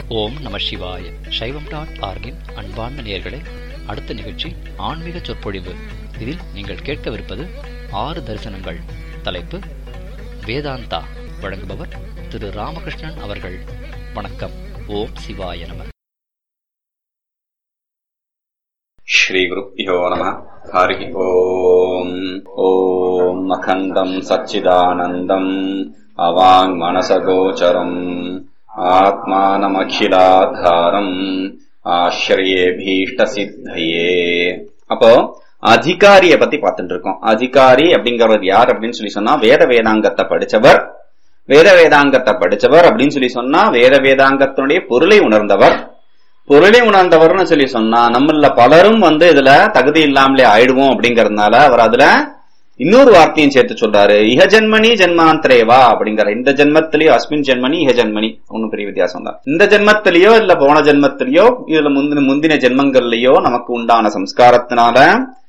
ஓம் நம சிவாய சைவம் டாட் ஆர்கின் அன்பார்ந்த நேயர்களே அடுத்த நிகழ்ச்சி ஆன்மீக சொற்பொழிவு இதில் நீங்கள் கேட்கவிருப்பது ஆறு தரிசனங்கள் தலைப்பு வேதாந்தா வழங்குபவர் திரு ராமகிருஷ்ணன் அவர்கள் வணக்கம் ஓம் சிவாய நம श्रीगुरुभ्यो नमः हरिः ओम् ॐ अखण्डम् सच्चिदानन्दम् अवाङ्मनसगोचरम् ஆத்மானமகிலாதாரம் ஆசிரியேபீஷ்டசித்தையே அப்போ அதிகாரிய பத்தி பார்த்துட்டு இருக்கோம் அதிகாரி அப்படிங்கறது யார் அப்படின்னு சொல்லி சொன்னா வேத வேதாங்கத்தை படிச்சவர் வேத வேதாங்கத்தை படிச்சவர் அப்படின்னு சொல்லி சொன்னா வேத வேதாங்கத்தினுடைய பொருளை உணர்ந்தவர் பொருளை உணர்ந்தவர்னு சொல்லி சொன்னா நம்மள பலரும் வந்து இதுல தகுதி இல்லாமலே ஆயிடுவோம் அப்படிங்கறதுனால அவர் அதுல இன்னொரு வார்த்தையும் சேர்த்து சொல்றாரு இஹ ஜென்மனி ஜென்மாந்திரேவா அப்படிங்கிற இந்த ஜென்மத்திலயோ அஸ்மின் ஜென்மனி இஹ ஜென்மனி ஒன்னும் பெரிய வித்தியாசம் தான் இந்த ஜென்மத்திலேயோ இல்ல போன ஜென்மத்திலேயோ இதுல முந்தின முந்தின ஜென்மங்கள்லயோ நமக்கு உண்டான சம்ஸ்காரத்தினால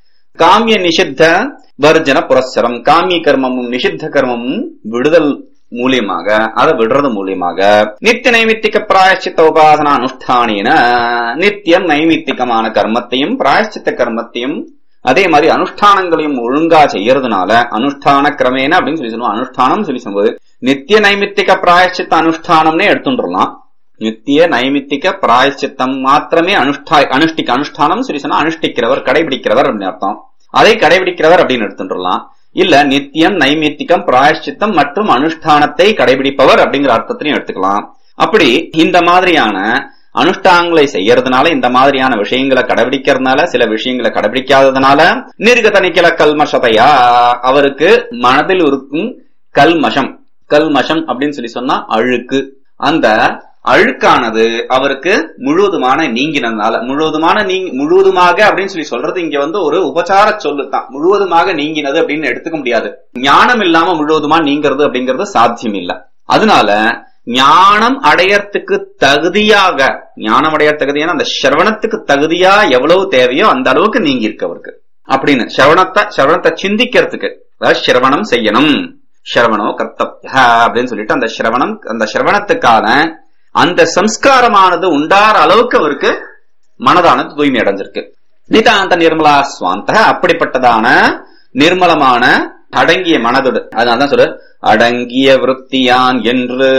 காமிய நிஷித்த வர்ஜன புரஸ்சரம் காமிய கர்மமும் நிஷித்த கர்மமும் விடுதல் மூலியமாக அதை விடுறது மூலியமாக நித்திய நைமித்திக பிராயச்சித்த உபாசனா அனுஷ்டானின நித்தியம் நைமித்திகமான கர்மத்தையும் பிராயச்சித்த கர்மத்தையும் அதே மாதிரி அனுஷ்டானங்களையும் ஒழுங்கா செய்யறதுனால அனுஷ்டான கிரமேன அப்படின்னு சொல்லி சொல்லுவோம் அனுஷ்டானம் சொல்லி சொல்லும்போது நித்திய நைமித்திக பிராயச்சித்த அனுஷ்டானம்னே எடுத்துட்டுலாம் நித்திய நைமித்திக பிராயச்சித்தம் மாத்திரமே அனுஷ்டா அனுஷ்டிக்க அனுஷ்டானம் சொல்லி சொன்னா அனுஷ்டிக்கிறவர் கடைபிடிக்கிறவர் அப்படின்னு அர்த்தம் அதை கடைபிடிக்கிறவர் அப்படின்னு எடுத்துட்டுலாம் இல்ல நித்தியம் நைமித்திகம் பிராயஷ்சித்தம் மற்றும் அனுஷ்டானத்தை கடைபிடிப்பவர் அப்படிங்கிற அர்த்தத்திலையும் எடுத்துக்கலாம் அப்படி இந்த மாதிரியான அனுஷ்டானங்களை செய்யறதுனால இந்த மாதிரியான விஷயங்களை கடைபிடிக்கிறதுனால சில விஷயங்களை கடைபிடிக்காததுனால நிர்கத நிக்கல கல்மஷதையா அவருக்கு மனதில் இருக்கும் கல்மஷம் கல்மஷம் அப்படின்னு சொல்லி சொன்னா அழுக்கு அந்த அழுக்கானது அவருக்கு முழுவதுமான நீங்கினதுனால முழுவதுமான நீங்க முழுவதுமாக அப்படின்னு சொல்லி சொல்றது இங்க வந்து ஒரு உபச்சார சொல்லு தான் முழுவதுமாக நீங்கினது அப்படின்னு எடுத்துக்க முடியாது ஞானம் இல்லாம முழுவதுமா நீங்கிறது அப்படிங்கிறது சாத்தியம் இல்ல அதனால ஞானம் அடையறதுக்கு தகுதியாக ஞானம் அடைய தகுதியான அந்த சிரவணத்துக்கு தகுதியா எவ்வளவு தேவையோ அந்த அளவுக்கு நீங்கி இருக்கு அவருக்கு அப்படின்னு சிரவணத்தை சிரவணத்தை சிந்திக்கிறதுக்கு அதாவது சிரவணம் செய்யணும் சிரவணோ கர்த்தப்ய அப்படின்னு சொல்லிட்டு அந்த சிரவணம் அந்த சிரவணத்துக்கான அந்த சம்ஸ்காரமானது உண்டார அளவுக்கு அவருக்கு மனதானது தூய்மை அடைஞ்சிருக்கு நிதாந்த நிர்மலா சுவாந்த அப்படிப்பட்டதான நிர்மலமான அடங்கிய மனதோடு அதனால்தான் சொல்லு அடங்கிய விருத்தியான் என்று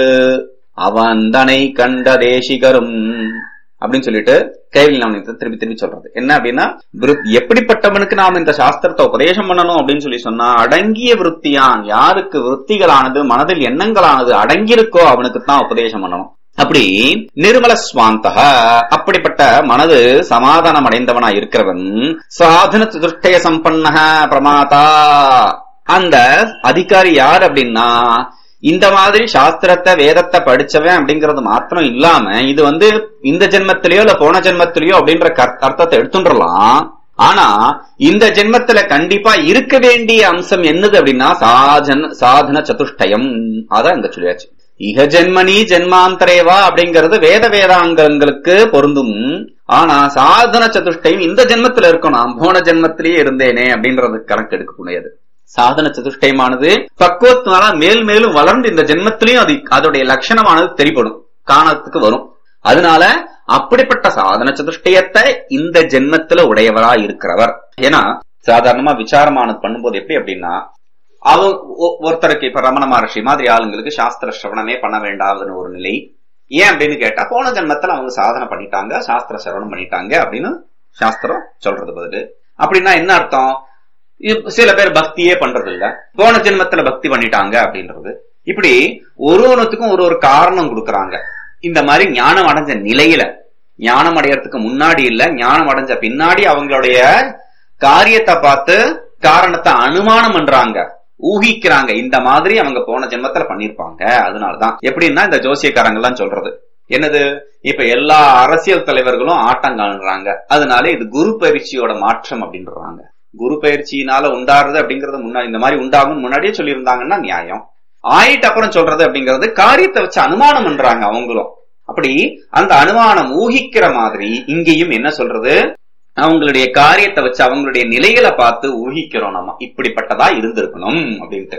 அவந்தனை கண்ட தேசிகரும் அப்படின்னு சொல்லிட்டு கைவில் நவனியத்தை திருப்பி திருப்பி சொல்றது என்ன அப்படின்னா எப்படிப்பட்டவனுக்கு நாம் இந்த சாஸ்திரத்தை உபதேசம் பண்ணணும் அப்படின்னு சொல்லி சொன்னா அடங்கிய விருத்தியான் யாருக்கு விருத்திகளானது மனதில் எண்ணங்களானது அடங்கியிருக்கோ அவனுக்கு தான் உபதேசம் பண்ணணும் அப்படி நிர்மல சுவாந்தக அப்படிப்பட்ட மனது சமாதானம் அடைந்தவனா இருக்கிறவன் சாதன திருஷ்டய சம்பன்னக பிரமாதா அந்த அதிகாரி யார் அப்படின்னா இந்த மாதிரி சாஸ்திரத்தை வேதத்தை படிச்சவன் அப்படிங்கறது மாத்திரம் இல்லாம இது வந்து இந்த ஜென்மத்திலயோ இல்ல போன ஜென்மத்திலயோ அப்படின்ற அர்த்தத்தை எடுத்துடலாம் ஆனா இந்த ஜென்மத்துல கண்டிப்பா இருக்க வேண்டிய அம்சம் என்னது அப்படின்னா சாதன சாதன சதுஷ்டயம் அதான் அங்க சொல்லியாச்சு இக ஜென்மனி ஜென்மாந்தரேவா அப்படிங்கிறது வேத வேதாங்கங்களுக்கு பொருந்தும் ஆனா சாதன சதுஷ்டயம் இந்த ஜென்மத்துல இருக்கணும் போன ஜென்மத்திலேயே இருந்தேனே அப்படின்றது கணக்கு எடுக்க முடியாது சாதன சதுஷ்டயமானது பக்குவத்தினால மேல் மேலும் வளர்ந்து இந்த ஜென்மத்திலையும் அது அதோடைய லட்சணமானது தெரிப்படும் காணத்துக்கு வரும் அதனால அப்படிப்பட்ட சாதன சதுஷ்டயத்தை இந்த ஜென்மத்துல உடையவரா இருக்கிறவர் ஏன்னா சாதாரணமா விசாரமானது பண்ணும்போது எப்படி அப்படின்னா அவங்க ஒருத்தருக்கு இப்ப ரமண மகர்ஷி மாதிரி ஆளுங்களுக்கு சாஸ்திர சிரவணமே பண்ண வேண்டாதுன்னு ஒரு நிலை ஏன் அப்படின்னு கேட்டா போன ஜென்மத்துல அவங்க சாதனை பண்ணிட்டாங்க சாஸ்திர சிரவணம் பண்ணிட்டாங்க அப்படின்னு சாஸ்திரம் சொல்றது பதில் அப்படின்னா என்ன அர்த்தம் சில பேர் பக்தியே பண்றது இல்ல போன ஜென்மத்துல பக்தி பண்ணிட்டாங்க அப்படின்றது இப்படி ஒரு ஒன்றுத்துக்கும் ஒரு ஒரு காரணம் கொடுக்கறாங்க இந்த மாதிரி ஞானம் அடைஞ்ச நிலையில ஞானம் அடையறதுக்கு முன்னாடி இல்ல ஞானம் அடைஞ்ச பின்னாடி அவங்களுடைய காரியத்தை பார்த்து காரணத்தை அனுமானம் பண்றாங்க ஊகிக்கிறாங்க இந்த மாதிரி அவங்க போன ஜென்மத்துல பண்ணிருப்பாங்க அதனாலதான் எப்படின்னா இந்த ஜோசியக்காரங்க எல்லாம் சொல்றது என்னது இப்ப எல்லா அரசியல் தலைவர்களும் ஆட்டம் காணுறாங்க அதனால இது குரு பயிற்சியோட மாற்றம் அப்படின்றாங்க குரு பயிற்சியினால உண்டாருது அப்படிங்கறது முன்னாடி இந்த மாதிரி உண்டாகும் முன்னாடியே சொல்லியிருந்தாங்கன்னா நியாயம் ஆயிட்டு அப்புறம் சொல்றது அப்படிங்கறது காரியத்தை வச்சு அனுமானம் பண்றாங்க அவங்களும் அப்படி அந்த அனுமானம் ஊகிக்கிற மாதிரி இங்கேயும் என்ன சொல்றது அவங்களுடைய காரியத்தை வச்சு அவங்களுடைய நிலைகளை பார்த்து ஊகிக்கிறோம் நம்ம இப்படிப்பட்டதா இருந்திருக்கணும் அப்படின்ட்டு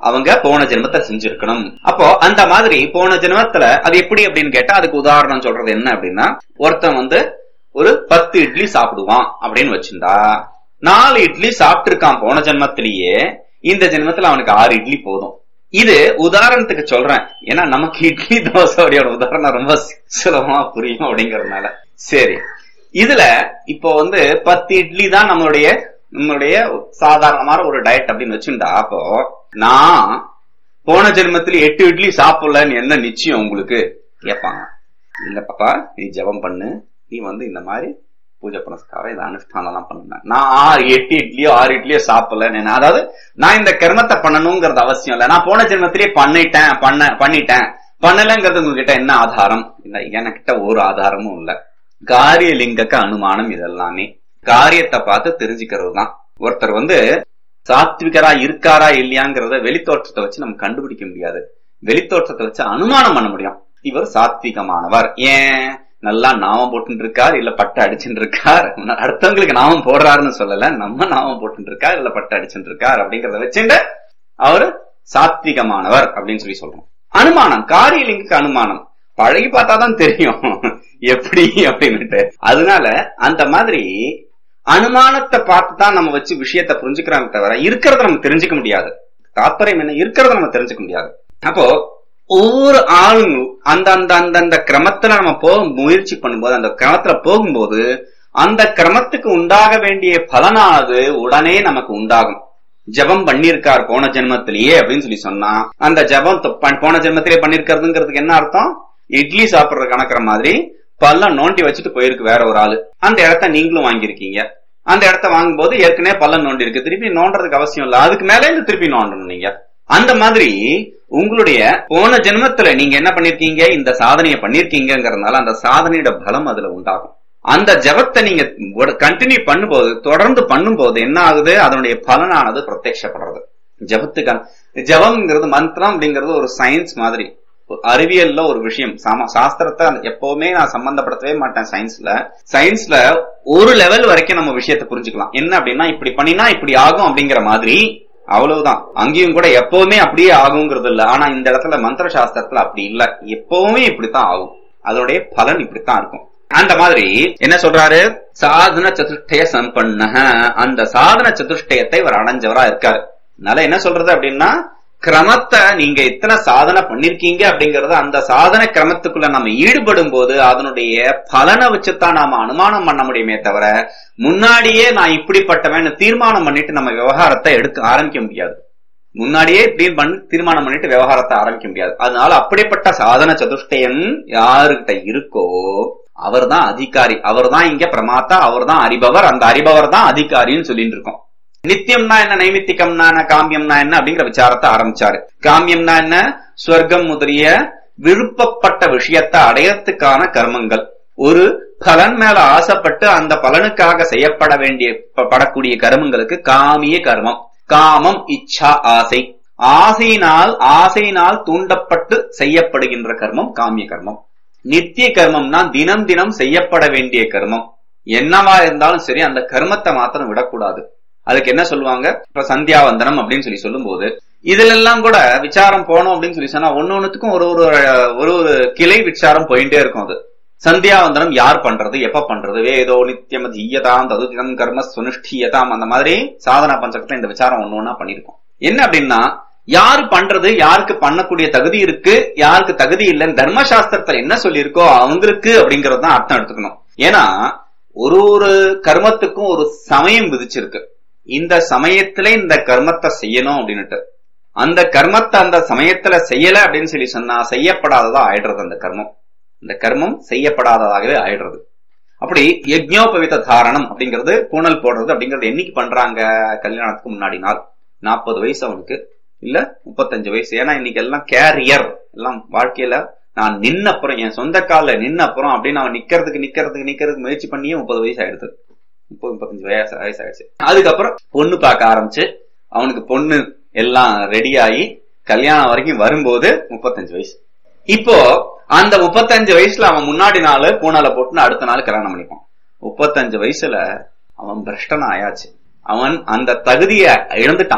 அவங்க போன ஜென்மத்தை செஞ்சிருக்கணும் அப்போ அந்த மாதிரி போன ஜென்மத்துல அது எப்படி அப்படின்னு கேட்டா அதுக்கு உதாரணம் சொல்றது என்ன அப்படின்னா ஒருத்தன் வந்து ஒரு பத்து இட்லி சாப்பிடுவான் அப்படின்னு வச்சிருந்தா நாலு இட்லி சாப்பிட்டு இருக்கான் போன ஜென்மத்திலேயே இந்த ஜென்மத்துல அவனுக்கு ஆறு இட்லி போதும் இது உதாரணத்துக்கு சொல்றேன் ஏன்னா நமக்கு இட்லி தோசையோட உதாரணம் ரொம்ப சுலபமா புரியும் அப்படிங்கறதுனால சரி இதுல இப்போ வந்து பத்து இட்லி தான் நம்மளுடைய நம்மளுடைய சாதாரணமான ஒரு டயட் அப்படின்னு வச்சுட்டா அப்போ நான் போன ஜென்மத்துல எட்டு இட்லி சாப்பிடலன்னு என்ன நிச்சயம் உங்களுக்கு கேட்பாங்க இல்ல பாப்பா நீ ஜெபம் பண்ணு நீ வந்து இந்த மாதிரி பூஜை புனஸ்காரம் இந்த அனுஷ்டானம் எல்லாம் பண்ணுங்க நான் ஆறு எட்டு இட்லியோ ஆறு இட்லியோ சாப்பிடல அதாவது நான் இந்த கர்மத்தை பண்ணணுங்கிறது அவசியம் இல்ல நான் போன ஜென்மத்திலேயே பண்ணிட்டேன் பண்ண பண்ணிட்டேன் பண்ணலங்கிறது உங்ககிட்ட என்ன ஆதாரம் இல்ல என்கிட்ட ஒரு ஆதாரமும் இல்ல காரிய லிங்கக்க அனுமானம் இதெல்லாமே காரியத்தை பார்த்து தெரிஞ்சுக்கிறது தான் ஒருத்தர் வந்து சாத்விகரா இருக்காரா இல்லையாங்கிறத வெளித்தோற்றத்தை வச்சு நம்ம கண்டுபிடிக்க முடியாது வெளித்தோற்றத்தை வச்சு அனுமானம் பண்ண முடியும் இவர் சாத்விகமானவர் ஏன் நல்லா நாமம் போட்டு இருக்கார் இல்ல பட்டை அடிச்சுட்டு இருக்கார் அடுத்தவங்களுக்கு நாமம் போடுறாருன்னு சொல்லல நம்ம நாமம் போட்டு இருக்கார் இல்ல பட்டை அடிச்சுட்டு இருக்கார் அப்படிங்கறத வச்சுட்டு அவரு சாத்விகமானவர் அப்படின்னு சொல்லி சொல்றோம் அனுமானம் காரியலிங்குக்கு அனுமானம் பழகி பார்த்தாதான் தெரியும் எப்படி அப்படின்னுட்டு அதனால அந்த மாதிரி அனுமானத்தை பார்த்து தான் நம்ம வச்சு விஷயத்தை புரிஞ்சுக்கிறாங்க தவிர இருக்கிறத நம்ம தெரிஞ்சுக்க முடியாது தாத்பரியம் என்ன இருக்கிறத நம்ம தெரிஞ்சுக்க முடியாது அப்போ ஒவ்வொரு ஆளும் அந்த அந்த அந்த அந்த கிரமத்துல நம்ம போக முயற்சி பண்ணும்போது அந்த கிரமத்துல போகும்போது அந்த கிரமத்துக்கு உண்டாக வேண்டிய பலனானது உடனே நமக்கு உண்டாகும் ஜபம் பண்ணிருக்கார் போன ஜென்மத்திலேயே அப்படின்னு சொல்லி சொன்னா அந்த ஜபம் போன ஜென்மத்திலேயே பண்ணிருக்கிறதுங்கிறதுக்கு என்ன அர்த்தம் இட்லி சாப்பிடுற கணக்குற மாதிரி பல்லம் நோண்டி வச்சுட்டு போயிருக்கு வேற ஒரு ஆளு அந்த இடத்த நீங்களும் வாங்கியிருக்கீங்க அந்த இடத்த வாங்கும்போது ஏற்கனவே பள்ளம் நோண்டி இருக்கு திருப்பி நோண்டுறதுக்கு அவசியம் இல்ல அதுக்கு மேல இருந்து திருப்பி நோண்டணும் நீங்க அந்த மாதிரி உங்களுடைய போன ஜென்மத்துல நீங்க என்ன பண்ணிருக்கீங்க இந்த சாதனையை பண்ணிருக்கீங்கிறதுனால அந்த சாதனையோட பலம் அதுல உண்டாகும் அந்த ஜபத்தை நீங்க கண்டினியூ பண்ணும்போது தொடர்ந்து பண்ணும்போது என்ன ஆகுது அதனுடைய பலனானது பிரத்யட்சப்படுறது ஜபத்துக்கு ஜபம்ங்கிறது மந்திரம் அப்படிங்கிறது ஒரு சயின்ஸ் மாதிரி அறிவியல்ல ஒரு விஷயம் சாஸ்திரத்தை எப்பவுமே நான் சம்பந்தப்படுத்தவே மாட்டேன் சயின்ஸ்ல சயின்ஸ்ல ஒரு லெவல் வரைக்கும் நம்ம விஷயத்தை புரிஞ்சுக்கலாம் என்ன அப்படின்னா இப்படி பண்ணினா இப்படி ஆகும் அப்படிங்கிற மாதிரி அவ்வளவுதான் அங்கேயும் கூட எப்பவுமே அப்படியே ஆகுங்கிறது இல்ல ஆனா இந்த இடத்துல மந்திர சாஸ்திரத்துல அப்படி இல்ல எப்பவுமே இப்படித்தான் ஆகும் அதனுடைய பலன் இப்படித்தான் இருக்கும் அந்த மாதிரி என்ன சொல்றாரு சாதன சதுஷ்டய சம்பன்ன அந்த சாதன சதுஷ்டயத்தை இவர் அடைஞ்சவரா இருக்காரு அதனால என்ன சொல்றது அப்படின்னா கிரமத்தை நீங்க எத்தனை சாதனை பண்ணிருக்கீங்க அப்படிங்கறது அந்த சாதன கிரமத்துக்குள்ள நம்ம ஈடுபடும் போது அதனுடைய பலனை வச்சுதான் நாம அனுமானம் பண்ண முடியுமே தவிர முன்னாடியே நான் இப்படிப்பட்டவன் தீர்மானம் பண்ணிட்டு நம்ம விவகாரத்தை எடுக்க ஆரம்பிக்க முடியாது முன்னாடியே இப்படி பண்ணி தீர்மானம் பண்ணிட்டு விவகாரத்தை ஆரம்பிக்க முடியாது அதனால அப்படிப்பட்ட சாதன சதுஷ்டயம் யாருகிட்ட இருக்கோ அவர் தான் அதிகாரி அவர் தான் இங்க பிரமாத்தா அவர் தான் அறிபவர் அந்த அறிபவர் தான் அதிகாரின்னு சொல்லிட்டு இருக்கோம் நித்தியம்னா என்ன நைமித்திகம்னா என்ன காமியம்னா என்ன அப்படிங்கிற விசாரத்தை ஆரம்பிச்சாரு காமியம்னா என்ன ஸ்வர்க்கம் முதலிய விருப்பப்பட்ட விஷயத்தை அடையறதுக்கான கர்மங்கள் ஒரு பலன் மேல ஆசைப்பட்டு அந்த பலனுக்காக செய்யப்பட வேண்டிய படக்கூடிய கர்மங்களுக்கு காமிய கர்மம் காமம் இச்சா ஆசை ஆசையினால் ஆசையினால் தூண்டப்பட்டு செய்யப்படுகின்ற கர்மம் காமிய கர்மம் நித்திய கர்மம்னா தினம் தினம் செய்யப்பட வேண்டிய கர்மம் என்னவா இருந்தாலும் சரி அந்த கர்மத்தை மாத்திரம் விடக்கூடாது அதுக்கு என்ன சொல்லுவாங்க இப்ப சந்தியாவந்தனம் அப்படின்னு சொல்லி சொல்லும் போது இதுல எல்லாம் கூட விசாரம் போனோம் அப்படின்னு சொல்லி சொன்னா ஒன்னு ஒண்ணுத்துக்கும் ஒரு ஒரு ஒரு ஒரு கிளை விசாரம் போயிட்டே இருக்கும் அது சந்தியாவந்தனம் யார் பண்றது எப்ப பண்றது வேதோ நித்தியம் தீயதாம் ததுதிதம் கர்ம சுனிஷ்டியதாம் அந்த மாதிரி சாதனா பஞ்சகத்துல இந்த விசாரம் ஒண்ணு ஒண்ணா பண்ணிருக்கோம் என்ன அப்படின்னா யாரு பண்றது யாருக்கு பண்ணக்கூடிய தகுதி இருக்கு யாருக்கு தகுதி இல்லைன்னு தர்மசாஸ்திரத்துல என்ன சொல்லியிருக்கோ அவங்களுக்கு அப்படிங்கறது தான் அர்த்தம் எடுத்துக்கணும் ஏன்னா ஒரு ஒரு கர்மத்துக்கும் ஒரு சமயம் விதிச்சிருக்கு இந்த சமயத்துல இந்த கர்மத்தை செய்யணும் அப்படின்னுட்டு அந்த கர்மத்தை அந்த சமயத்துல செய்யல அப்படின்னு சொல்லி சொன்னா செய்யப்படாததா ஆயிடுறது அந்த கர்மம் இந்த கர்மம் செய்யப்படாததாகவே ஆயிடுறது அப்படி யஜ்ஞோபவித தாரணம் அப்படிங்கிறது பூனல் போடுறது அப்படிங்கறது என்னைக்கு பண்றாங்க கல்யாணத்துக்கு முன்னாடி நாள் நாற்பது வயசு அவனுக்கு இல்ல முப்பத்தஞ்சு வயசு ஏன்னா இன்னைக்கு எல்லாம் கேரியர் எல்லாம் வாழ்க்கையில நான் நின்ன அப்புறம் என் சொந்த கால நின்ன அப்புறம் அப்படின்னு அவன் நிக்கிறதுக்கு நிக்கிறதுக்கு நிக்கிறதுக்கு முயற்சி பண்ணியே முப்பது வயசு ஆயிடுது முப்பது முப்பத்தஞ்சு வயசு வயசு ஆயிடுச்சு அதுக்கப்புறம் பொண்ணு பார்க்க ஆரம்பிச்சு அவனுக்கு பொண்ணு எல்லாம் ரெடி ஆகி கல்யாணம் வரைக்கும் வரும்போது முப்பத்தஞ்சு வயசு இப்போ அந்த முப்பத்தஞ்சு வயசுல அவன் முன்னாடி நாள் பூனால போட்டுன்னு அடுத்த நாள் கல்யாணம் பண்ணிப்பான் முப்பத்தஞ்சு வயசுல அவன் பிரஷ்டன் ஆயாச்சு அவன் அந்த தகுதியை இழந்துட்டான்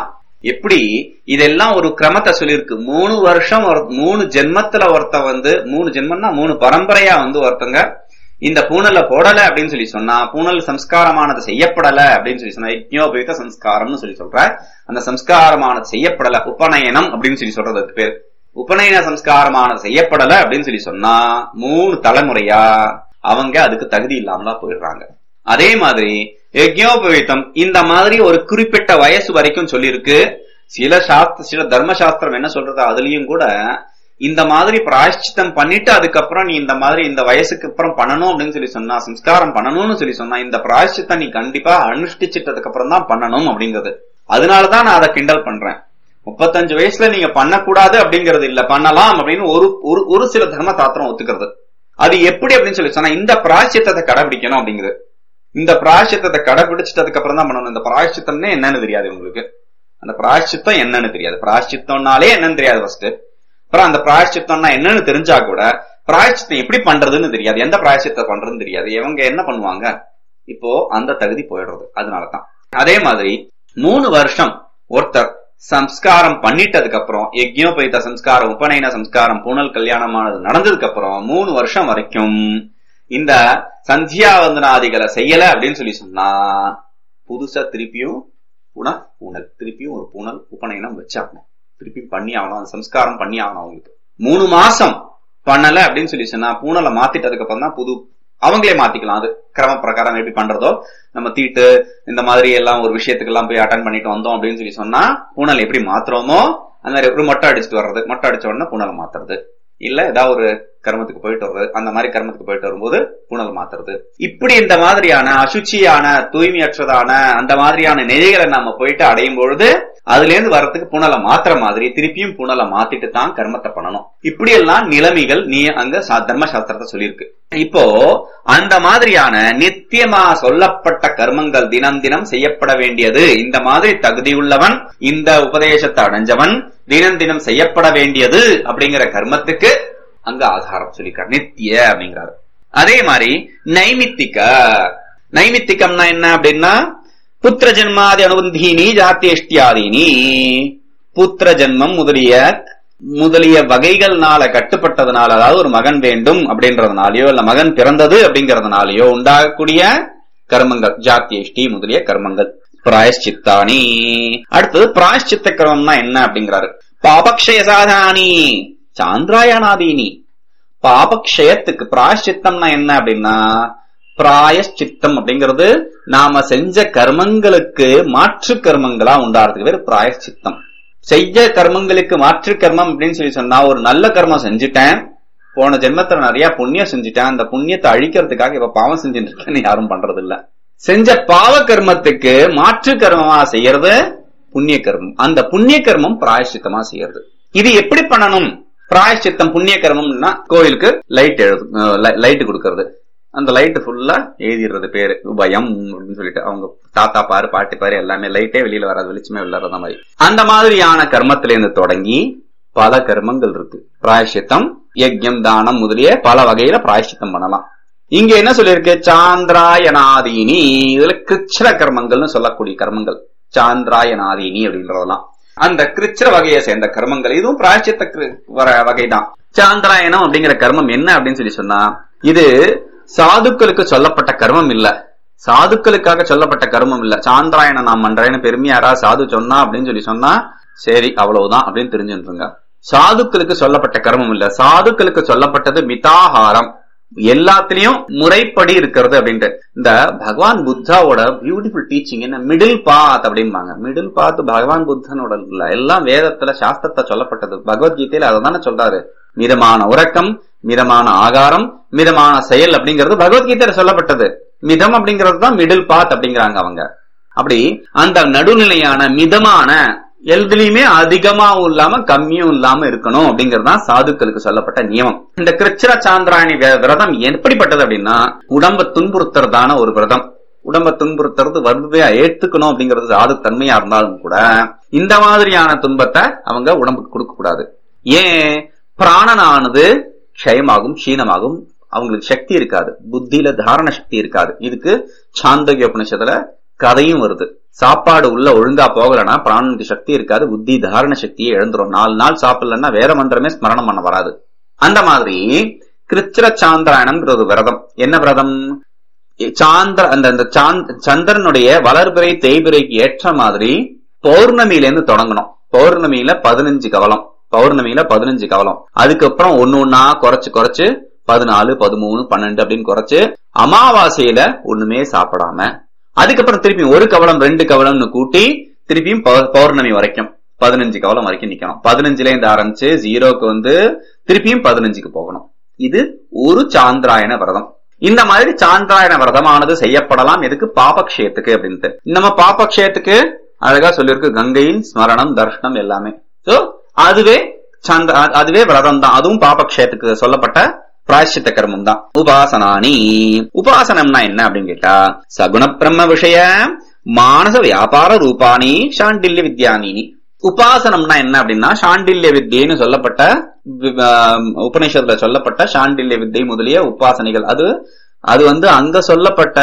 எப்படி இதெல்லாம் ஒரு கிரமத்தை சொல்லியிருக்கு மூணு வருஷம் ஒரு- மூணு ஜென்மத்துல ஒருத்த வந்து மூணு ஜென்மம்னா மூணு பரம்பரையா வந்து ஒருத்தங்க இந்த பூனலை போடல அப்படின்னு சொல்லி சொன்னா பூனல் சம்ஸ்காரமானது செய்யப்படல அப்படின்னு சொல்லி சொன்னா யஜ்ஞோபயுத சம்ஸ்காரம்னு சொல்லி சொல்ற அந்த சம்ஸ்காரமானது செய்யப்படல உபநயனம் அப்படின்னு சொல்லி சொல்றது அதுக்கு பேர் உபநயன சம்ஸ்காரமானது செய்யப்படல அப்படின்னு சொல்லி சொன்னா மூணு தலைமுறையா அவங்க அதுக்கு தகுதி இல்லாமலா போயிடுறாங்க அதே மாதிரி யஜ்ஞோபவீதம் இந்த மாதிரி ஒரு குறிப்பிட்ட வயசு வரைக்கும் சொல்லியிருக்கு சில சாஸ்திர சில தர்ம சாஸ்திரம் என்ன சொல்றது அதுலயும் கூட இந்த மாதிரி பிராயஷ்சித்தம் பண்ணிட்டு அதுக்கப்புறம் நீ இந்த மாதிரி இந்த வயசுக்கு அப்புறம் பண்ணணும் அப்படின்னு சொல்லி சொன்னா சம்ஸ்காரம் பண்ணணும்னு சொல்லி சொன்னா இந்த பிராயஷ்சித்தம் நீ கண்டிப்பா அனுஷ்டிச்சிட்டதுக்கு அப்புறம் தான் பண்ணணும் அப்படிங்கிறது அதனாலதான் நான் அதை கிண்டல் பண்றேன் முப்பத்தஞ்சு வயசுல நீங்க பண்ணக்கூடாது அப்படிங்கிறது இல்ல பண்ணலாம் அப்படின்னு ஒரு ஒரு- ஒரு சில தர்ம சாஸ்திரம் ஒத்துக்கிறது அது எப்படி அப்படின்னு சொல்லி சொன்னா இந்த பிராயச்சித்தத்தை கடைபிடிக்கணும் அப்படிங்குது இந்த பிராயச்சித்தத்தை கடைபிடிச்சிட்டதுக்கு அப்புறம் தான் பண்ணணும் இந்த பிராயச்சித்தம்னே என்னன்னு தெரியாது உங்களுக்கு அந்த பிராயச்சித்தம் என்னன்னு தெரியாது பிராயச்சித்தம்னாலே என்னன்னு தெரியாது ஃபர்ஸ்ட் அப்புறம் அந்த பிராயச்சித்தம்னா என்னன்னு தெரிஞ்சா கூட பிராயச்சித்தம் எப்படி பண்றதுன்னு தெரியாது எந்த பிராயச்சித்தம் பண்றதுன்னு தெரியாது இவங்க என்ன பண்ணுவாங்க இப்போ அந்த தகுதி போயிடுறது அதனாலதான் அதே மாதிரி மூணு வருஷம் ஒருத்தர் சம்ஸ்காரம் பண்ணிட்டதுக்கு அப்புறம் யஜ்யோபயித்த சம்ஸ்காரம் உபநயன சம்ஸ்காரம் பூனல் கல்யாணமானது நடந்ததுக்கு அப்புறம் மூணு வருஷம் வரைக்கும் இந்த சந்தியாவந்தனாதிகளை செய்யல அப்படின்னு சொல்லி சொன்னா புதுசா திருப்பியும் புன பூனல் திருப்பியும் ஒரு பூனல் உபநயனம் வச்சாகணும் திருப்பியும் பண்ணி ஆகணும் அந்த சம்ஸ்காரம் பண்ணி ஆகணும் அவங்களுக்கு மூணு மாசம் பண்ணல அப்படின்னு சொல்லி சொன்னா பூனலை மாத்திட்டதுக்கு அப்புறம் தான் புது அவங்களே மாத்திக்கலாம் அது கிரம பிரகாரம் எப்படி பண்றதோ நம்ம தீட்டு இந்த மாதிரி எல்லாம் ஒரு விஷயத்துக்கு எல்லாம் போய் அட்டன் பண்ணிட்டு வந்தோம் அப்படின்னு சொல்லி சொன்னா பூனல் எப்படி மாத்துறோமோ அந்த மாதிரி ஒரு மொட்டை அடிச்சுட்டு வர்றது மொட்டை அடிச்ச உடனே பூனலை மாத்துறது இல்ல ஏதாவது ஒரு கர்மத்துக்கு போயிட்டு வர்றது அந்த மாதிரி கர்மத்துக்கு போயிட்டு வரும்போது பூனல் மாத்துறது இப்படி இந்த மாதிரியான அசுச்சியான தூய்மையற்றதான அந்த மாதிரியான நிலைகளை நாம போயிட்டு அடையும் பொழுது அதுல இருந்து வர்றதுக்கு புனலை மாத்துற மாதிரி திருப்பியும் புனலை மாத்திட்டு தான் கர்மத்தை பண்ணணும் இப்படி எல்லாம் நிலைமைகள் நீ அங்க சா- தர்ம சாஸ்திரத்தை சொல்லியிருக்கு இப்போ அந்த மாதிரியான நித்தியமா சொல்லப்பட்ட கர்மங்கள் தினம் தினம் செய்யப்பட வேண்டியது இந்த மாதிரி தகுதியுள்ளவன் இந்த உபதேசத்தை அடைஞ்சவன் தினம் தினம் செய்யப்பட வேண்டியது அப்படிங்கிற கர்மத்துக்கு அங்க ஆதாரம் சொல்லிக்கிறார் நித்திய அப்படிங்கிறாரு அதே மாதிரி நைமித்திக நைமித்திகம்னா என்ன அப்படின்னா புத்திர ஜென்மாதி அனுபந்தீனி ஜாத்தியஷ்டியாதீனி புத்திர ஜென்மம் முதலிய முதலிய வகைகள்னால கட்டுப்பட்டதுனால அதாவது ஒரு மகன் வேண்டும் அப்படின்றதுனாலயோ இல்ல மகன் பிறந்தது அப்படிங்கறதுனாலயோ உண்டாகக்கூடிய கர்மங்கள் ஜாத்தியஷ்டி முதலிய கர்மங்கள் பிராயஷ்சித்தானி அடுத்தது பிராயஷ்சித்த கர்மம்னா என்ன அப்படிங்கிறாரு பாபக்ஷய சாதானி சாந்திராயணாதீனி பாபக்ஷயத்துக்கு பிராயஷ்சித்தம்னா என்ன அப்படின்னா பிராயஷ்சித்தம் அப்படிங்கிறது நாம செஞ்ச கர்மங்களுக்கு மாற்று கர்மங்களா உண்டாறதுக்கு பேர் பிராயஷ்சித்தம் செய்ய கர்மங்களுக்கு மாற்று கர்மம் அப்படின்னு சொல்லி சொன்னா ஒரு நல்ல கர்மம் செஞ்சுட்டேன் போன ஜென்மத்துல நிறைய புண்ணியம் செஞ்சுட்டேன் அந்த புண்ணியத்தை அழிக்கிறதுக்காக இப்ப பாவம் செஞ்சுட்டு இருக்கேன்னு யாரும் பண்றது இல்ல செஞ்ச பாவ கர்மத்துக்கு மாற்று கர்மமா செய்யறது புண்ணிய கர்மம் அந்த புண்ணிய கர்மம் பிராயஷ்சித்தமா செய்யறது இது எப்படி பண்ணணும் பிராயஷ்சித்தம் புண்ணிய கர்மம்னா கோயிலுக்கு லைட் எழுது லைட் கொடுக்கறது அந்த லைட் ஃபுல்லா எழுதிடுறது பேரு உபயம் அப்படின்னு சொல்லிட்டு அவங்க தாத்தா பாரு பாட்டி பாரு எல்லாமே லைட்டே வெளியில வராது வெளிச்சமே விளையாடுற மாதிரி அந்த மாதிரியான கர்மத்தில இருந்து தொடங்கி பல கர்மங்கள் இருக்கு பிராயஷ்சித்தம் யஜ்யம் தானம் முதலிய பல வகையில பிராயஷ்சித்தம் பண்ணலாம் இங்க என்ன சொல்லியிருக்கு சாந்திராயனாதீனி இதுல கிருச்சிர கர்மங்கள்னு சொல்லக்கூடிய கர்மங்கள் சாந்திராயனாதீனி அப்படின்றதெல்லாம் அந்த கிருச்சிர வகையை சேர்ந்த கர்மங்கள் இதுவும் பிராயச்சித்த கிரு- வர வகைதான் சாந்திராயணம் அப்படிங்கிற கர்மம் என்ன அப்படின்னு சொல்லி சொன்னா இது சாதுக்களுக்கு சொல்லப்பட்ட கர்மம் இல்ல சாதுக்களுக்காக சொல்லப்பட்ட கர்மம் இல்ல சாந்திராயணம் நான் பண்றேன்னு பெருமையா யாராவது சாது சொன்னா அப்படின்னு சொல்லி சொன்னா சரி அவ்வளவுதான் அப்படின்னு தெரிஞ்சுருங்க சாதுக்களுக்கு சொல்லப்பட்ட கர்மம் இல்ல சாதுக்களுக்கு சொல்லப்பட்டது மிதாகாரம் எல்லாத்துலயும் முறைப்படி இருக்கிறது அப்படின்ட்டு இந்த பகவான் புத்தாவோட பியூட்டிஃபுல் டீச்சிங் என்ன மிடில் பாத் அப்படிம்பாங்க மிடில் பாத் பகவான் புத்தனோட இல்ல எல்லாம் வேதத்துல சாஸ்திரத்தை சொல்லப்பட்டது பகவத்கீதையில அதை தானே சொல்றாரு மிதமான உறக்கம் மிதமான ஆகாரம் மிதமான செயல் அப்படிங்கிறது பகவத்கீதையில சொல்லப்பட்டது மிதம் அப்படிங்கிறது தான் மிடில் பாத் அப்படிங்கிறாங்க அவங்க அப்படி அந்த நடுநிலையான மிதமான எதுலயுமே அதிகமாவும் இல்லாம கம்மியும் இல்லாம இருக்கணும் அப்படிங்கிறது தான் சாதுக்களுக்கு சொல்லப்பட்ட நியமம் இந்த கிருச்சிர சாந்திராயணி வே- விரதம் எப்படிப்பட்டது அப்படின்னா உடம்ப துன்புறுத்துறதான ஒரு விரதம் உடம்ப துன்புறுத்துறது வறுமையா ஏத்துக்கணும் அப்படிங்கிறது சாது தன்மையா இருந்தாலும் கூட இந்த மாதிரியான துன்பத்தை அவங்க உடம்புக்கு கொடுக்க கூடாது ஏன் பிராணனானது க்ஷயமாகும் க்ஷீணமாகும் அவங்களுக்கு சக்தி இருக்காது புத்தியில தாரண சக்தி இருக்காது இதுக்கு சாந்தோக்கிய உபனிஷத்துல கதையும் வருது சாப்பாடு உள்ள ஒழுங்கா போகலன்னா பிராணனுக்கு சக்தி இருக்காது புத்தி தாரண சக்தியை இழந்துரும் நாலு நாள் சாப்பிடலன்னா வேற மந்திரமே ஸ்மரணம் பண்ண வராது அந்த மாதிரி கிருச்சிர சாந்திராயணம்ங்கிற ஒரு விரதம் என்ன விரதம் சாந்திர அந்த அந்த சாந்த்- சந்திரனுடைய வளர்பிறை தேய்பிறைக்கு ஏற்ற மாதிரி பௌர்ணமியில இருந்து தொடங்கணும் பௌர்ணமியில பதினஞ்சு கவலம் பௌர்ணமியில பதினஞ்சு கவலம் அதுக்கப்புறம் ஒன்னு ஒன்னா குறைச்சு குறைச்சு பதினாலு பதிமூணு பன்னெண்டு அப்படின்னு குறைச்சு அமாவாசையில ஒண்ணுமே சாப்பிடாம அதுக்கப்புறம் திருப்பி ஒரு கவலம் ரெண்டு கவலம்னு கூட்டி திருப்பியும் பௌ- பௌர்ணமி வரைக்கும் பதினஞ்சு கவலம் வரைக்கும் நிக்கணும் பதினஞ்சுல இருந்து ஆரம்பிச்சு ஜீரோக்கு வந்து திருப்பியும் பதினஞ்சுக்கு போகணும் இது ஒரு சாந்திராயண விரதம் இந்த மாதிரி சாந்திராயண விரதமானது செய்யப்படலாம் எதுக்கு பாபக்ஷயத்துக்கு அப்படின்ட்டு நம்ம பாபக்ஷயத்துக்கு அழகா சொல்லியிருக்கு கங்கையின் ஸ்மரணம் தர்ஷனம் எல்லாமே சோ அதுவே சந்த அ- அதுவே விரதம் தான் அதுவும் பாபக்ஷயத்துக்கு சொல்லப்பட்ட பிராயச்சித்த கர்மம் தான் உபாசனானி உபாசனம்னா என்ன அப்படின்னு கேட்டா சகுண பிரம்ம விஷய மானச வியாபார ரூபானி சாண்டில்ய வித்யானினி உபாசனம்னா என்ன அப்படின்னா சாண்டில்ய வித்தியன்னு சொல்லப்பட்ட வி- ஆம், உபநிஷத்துல சொல்லப்பட்ட சாண்டில்ய வித்தை முதலிய உபாசனைகள் அது அது வந்து அங்க சொல்லப்பட்ட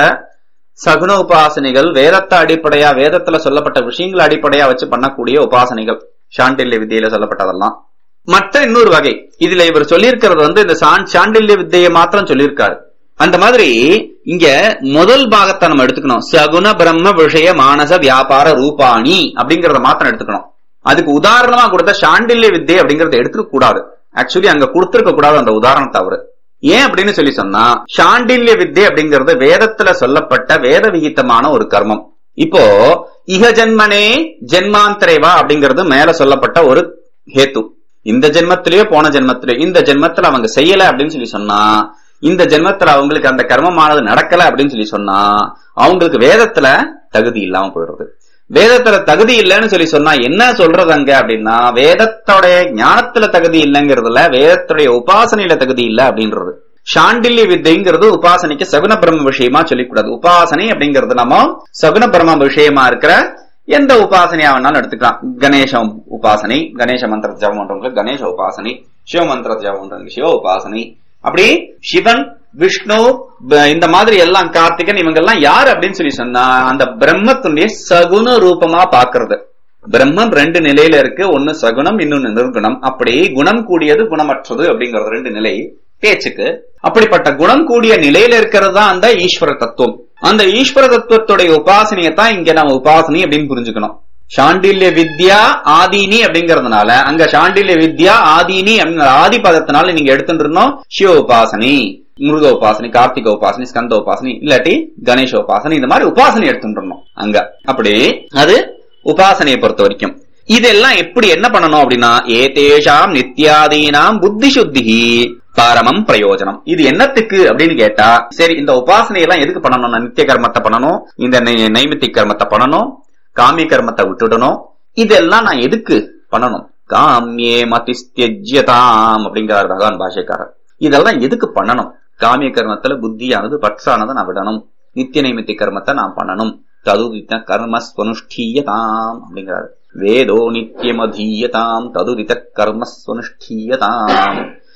சகுன உபாசனைகள் வேதத்தை அடிப்படையா வேதத்துல சொல்லப்பட்ட விஷயங்களை அடிப்படையா வச்சு பண்ணக்கூடிய உபாசனைகள் சாண்டில்ய வித்தியில சொல்லப்பட்டதெல்லாம் மற்ற இன்னொரு வகை இதுல இவர் சொல்லியிருக்கிறது வந்து இந்த சாண்- சாண்டில்ய வித்தையை மாத்திரம் சொல்லியிருக்காரு அந்த மாதிரி இங்க முதல் பாகத்தை நம்ம எடுத்துக்கணும் சகுன பிரம்ம விஷய மானச வியாபார ரூபாணி அப்படிங்கறத மாத்திரம் எடுத்துக்கணும் அதுக்கு உதாரணமா கொடுத்த சாண்டில்ய வித்தை அப்படிங்கறத எடுத்துக்க கூடாது ஆக்சுவலி அங்க கொடுத்திருக்க கூடாது அந்த உதாரணத்தை அவரு ஏன் அப்படின்னு சொல்லி சொன்னா சாண்டில்ய வித்தை அப்படிங்கறது வேதத்துல சொல்லப்பட்ட வேத விகித்தமான ஒரு கர்மம் இப்போ இக ஜென்மனே ஜென்மாந்தரேவா அப்படிங்கிறது மேல சொல்லப்பட்ட ஒரு ஹேத்து இந்த ஜென்மத்திலேயோ போன ஜென்மத்திலேயோ இந்த ஜென்மத்துல அவங்க செய்யல அப்படின்னு சொல்லி சொன்னா இந்த ஜென்மத்துல அவங்களுக்கு அந்த கர்மமானது நடக்கல அப்படின்னு சொல்லி சொன்னா அவங்களுக்கு வேதத்துல தகுதி இல்லாம போயிடுறது வேதத்துல தகுதி இல்லைன்னு சொல்லி சொன்னா என்ன சொல்றது அங்க அப்படின்னா வேதத்தோடைய ஞானத்துல தகுதி இல்லைங்கிறதுல வேதத்துடைய உபாசனையில தகுதி இல்ல அப்படின்றது சாண்டில்ய வித்தைங்கிறது உபாசனைக்கு சகுன பிரம்ம விஷயமா சொல்லிக்கூடாது உபாசனை அப்படிங்கிறது நம்ம சகுன பிரம்ம விஷயமா இருக்கிற எந்த உபாசனையா வேணாலும் எடுத்துக்கலாம் கணேசம் உபாசனை கணேச மந்திர ஜபம் பண்றவங்களுக்கு கணேச உபாசனை சிவ மந்திர ஜபம் பண்றவங்களுக்கு சிவ உபாசனை அப்படி சிவன் விஷ்ணு ப- இந்த மாதிரி எல்லாம் கார்த்திகன் இவங்க எல்லாம் யார் அப்படின்னு சொல்லி சொன்னா அந்த பிரம்மத்துடைய சகுன ரூபமா பாக்குறது பிரம்மம் ரெண்டு நிலையில இருக்கு ஒன்னு சகுனம் இன்னொன்னு நிர்குணம் அப்படி குணம் கூடியது குணமற்றது அப்படிங்கறது ரெண்டு நிலை பேச்சுக்கு அப்படிப்பட்ட குணம் கூடிய நிலையில இருக்கிறது தான் அந்த ஈஸ்வர தத்துவம் அந்த ஈஸ்வர தத்துவத்துடைய உபாசனையை தான் இங்க நம்ம உபாசனை அப்படின்னு புரிஞ்சுக்கணும் சாண்டில்ய வித்யா ஆதீனி அப்படிங்கறதுனால அங்க சாண்டில்ய வித்யா ஆதீனி அப்படிங்கிற ஆதி பதத்தினால நீங்க எடுத்துட்டு இருந்தோம் சிவ உபாசனை முருக உபாசனை கார்த்திக உபாசனை ஸ்கந்த உபாசனை இல்லாட்டி கணேச உபாசனை இந்த மாதிரி உபாசனை எடுத்துட்டு இருந்தோம் அங்க அப்படி அது உபாசனையை பொறுத்த வரைக்கும் இதெல்லாம் எப்படி என்ன பண்ணணும் அப்படின்னா ஏதேஷாம் நித்யாதீனாம் புத்தி சுத்தி பரமம் பிரயோஜனம் இது என்னத்துக்கு அப்படின்னு கேட்டா சரி இந்த உபாசனை எல்லாம் எதுக்கு பண்ணணும் நான் நித்திய கர்மத்தை பண்ணணும் இந்த நை- நைமித்திக் கர்மத்தை பண்ணணும் காமிய கர்மத்தை விட்டுடணும் இதெல்லாம் நான் எதுக்கு பண்ணணும் காமியே மதிஸ்தியஜ்யதாம் அப்படிங்கிறார் பகவான் பாஷைக்காரர் இதெல்லாம் எதுக்கு பண்ணணும் காமிய கர்மத்துல புத்தியானது பற்றானதை நான் விடணும் நித்திய நைமித்திய கர்மத்தை நான் பண்ணணும் ததுரித கர்ம ஸ்வனுஷ்டீயதாம் அப்படிங்கிறார் வேதோ நித்தியமதீயதாம் ததுரித கர்ம ஸ்வனுஷ்டீயதாம்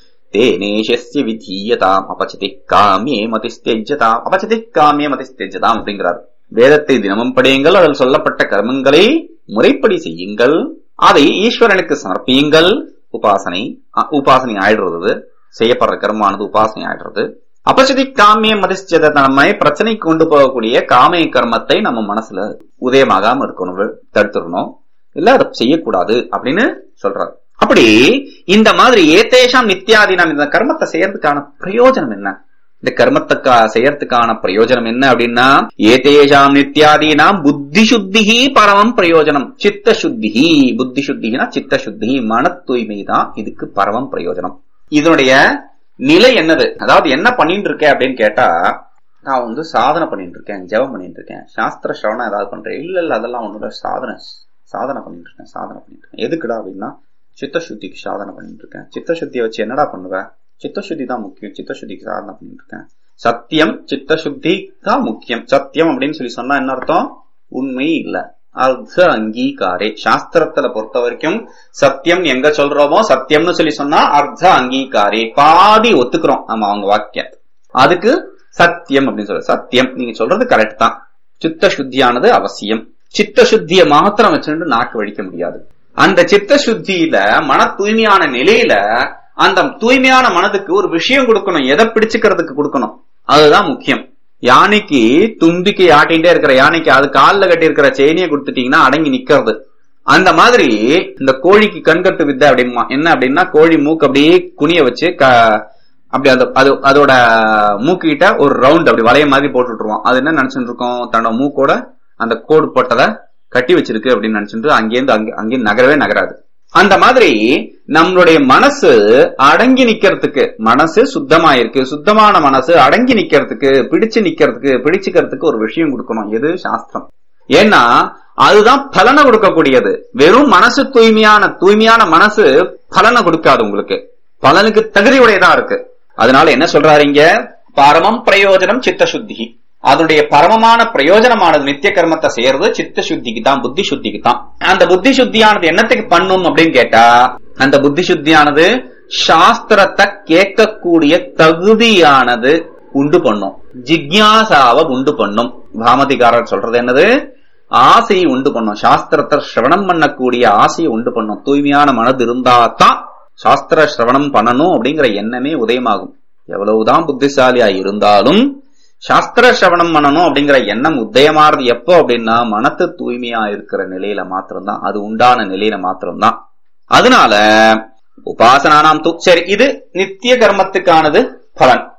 தேனேஷஸ்ய விதீயதாம் அபச்சதி காமியே மதிஸ்தேஜ்யதாம் அபச்சதி காமியே மதிஸ்தேஜ்யதாம் அப்படிங்கிறார் வேதத்தை தினமும் படியுங்கள் அதில் சொல்லப்பட்ட கர்மங்களை முறைப்படி செய்யுங்கள் அதை ஈஸ்வரனுக்கு சமர்ப்பியுங்கள் உபாசனை அ- உபாசனை ஆயிடுறது செய்யப்படுற கர்மானது உபாசனை ஆயிடுறது அபச்சதி காமிய மதிச்சத நம்மை பிரச்சனைக்கு கொண்டு போகக்கூடிய காமிய கர்மத்தை நம்ம மனசுல உதயமாகாம இருக்கணும் தடுத்துடணும் இல்ல அதை செய்யக்கூடாது அப்படின்னு சொல்றாரு அப்படி இந்த மாதிரி ஏத்தேஷாம் நித்யாதி நாம் இந்த கர்மத்தை செய்யறதுக்கான பிரயோஜனம் என்ன இந்த கர்மத்துக்கா செய்யறதுக்கான பிரயோஜனம் என்ன அப்படின்னா ஏதேஷாம் நித்யாதி நாம் புத்தி சுத்திஹி பரமம் பிரயோஜனம் சித்த சுத்திஹி புத்தி சுத்தினா சித்த சுத்தி மன தூய்மை தான் இதுக்கு பரமம் பிரயோஜனம் இதனுடைய நிலை என்னது அதாவது என்ன பண்ணிட்டு இருக்கேன் அப்படின்னு கேட்டா நான் வந்து சாதனை பண்ணிட்டு இருக்கேன் ஜெபம் பண்ணிட்டு இருக்கேன் சாஸ்திர சிரவணம் ஏதாவது பண்றேன் இல்ல இல்ல அதெல்லாம் ஒன்னோட சாதனை சாதனை பண்ணிட்டு இருக்கேன் சாதனை பண்ணிட்டு இருக்கேன் எதுக்குடா அப்படின்னா சித்தசுத்திக்கு சாதனை பண்ணிட்டு இருக்கேன் சித்தசுத்தியை வச்சு என்னடா பண்ணுவேன் சித்தசுத்தி தான் முக்கியம் சித்தசுத்திக்கு சாதனை பண்ணிட்டு இருக்கேன் சத்தியம் சித்தசுத்தி தான் முக்கியம் சத்தியம் அப்படின்னு சொல்லி சொன்னா என்ன அர்த்தம் உண்மை இல்ல அர்த்த அங்கீகாரே சாஸ்திரத்துல பொறுத்த வரைக்கும் சத்தியம் எங்க சொல்றோமோ சத்தியம்னு சொல்லி சொன்னா அர்த்த அங்கீகாரே பாதி ஒத்துக்கிறோம் நம்ம அவங்க வாக்கியம் அதுக்கு சத்தியம் அப்படின்னு சொல்ற சத்தியம் நீங்க சொல்றது கரெக்ட் தான் சித்த சுத்தியானது அவசியம் சித்த சுத்திய மாத்திரம் வச்சுட்டு நாக்கு வழிக்க முடியாது அந்த சித்த சுத்தியில மன தூய்மையான நிலையில அந்த தூய்மையான மனதுக்கு ஒரு விஷயம் கொடுக்கணும் எதை பிடிச்சுக்கிறதுக்கு கொடுக்கணும் அதுதான் முக்கியம் யானைக்கு தும்பிக்கை ஆட்டிகிட்டே இருக்கிற யானைக்கு அது காலில் கட்டி இருக்கிற செயினியை கொடுத்துட்டீங்கன்னா அடங்கி நிக்கிறது அந்த மாதிரி இந்த கோழிக்கு கண்கட்டு வித்தை அப்படிமா என்ன அப்படின்னா கோழி மூக்கு அப்படியே குனிய வச்சு க அப்படி அது அது அதோட மூக்கு கிட்ட ஒரு ரவுண்ட் அப்படி வளைய மாதிரி போட்டு விட்டுருவோம் அது என்ன நினைச்சுட்டு இருக்கோம் தன்னோட மூக்கோட அந்த கோடு போட்டதை கட்டி வச்சிருக்கு அப்படின்னு நினைச்சிட்டு அங்கேருந்து அங்கே அங்கேயும் நகரவே நகராது அந்த மாதிரி நம்மளுடைய மனசு அடங்கி நிக்கிறதுக்கு மனசு சுத்தமா இருக்கு சுத்தமான மனசு அடங்கி நிக்கிறதுக்கு பிடிச்சு நிக்கிறதுக்கு பிடிச்சுக்கிறதுக்கு ஒரு விஷயம் கொடுக்கணும் எது சாஸ்திரம் ஏன்னா அதுதான் பலனை கொடுக்கக்கூடியது வெறும் மனசு தூய்மையான தூய்மையான மனசு பலனை கொடுக்காது உங்களுக்கு பலனுக்கு தகுதி உடையதா இருக்கு அதனால என்ன சொல்றாரு இங்க பரமம் பிரயோஜனம் சித்த சுத்தி அதனுடைய பரமமான பிரயோஜனமானது நித்திய கர்மத்தை செய்யறது சித்த சுத்திக்கு தான் புத்தி சுத்திக்கு தான் அந்த புத்தி சுத்தியானது என்னத்துக்கு பண்ணும் அப்படின்னு கேட்டா அந்த புத்தி சுத்தியானது சாஸ்திரத்தை கேட்கக்கூடிய தகுதியானது உண்டு பண்ணும் ஜிக்யாசாவை உண்டு பண்ணும் பாமதிகாரர் சொல்றது என்னது ஆசையை உண்டு பண்ணும் சாஸ்திரத்தை சிரவணம் பண்ணக்கூடிய ஆசையை உண்டு பண்ணும் தூய்மையான மனது இருந்தா தான் சாஸ்திர சிரவணம் பண்ணணும் அப்படிங்கிற எண்ணமே உதயமாகும் எவ்வளவுதான் புத்திசாலியா இருந்தாலும் சாஸ்திர சிரவணம் பண்ணணும் அப்படிங்கிற எண்ணம் உதயமாறது எப்போ அப்படின்னா மனத்து தூய்மையா இருக்கிற நிலையில மாத்திரம்தான் அது உண்டான நிலையில மாத்திரம்தான் அதனால உபாசனானாம் து சரி இது நித்திய கர்மத்துக்கானது பலன்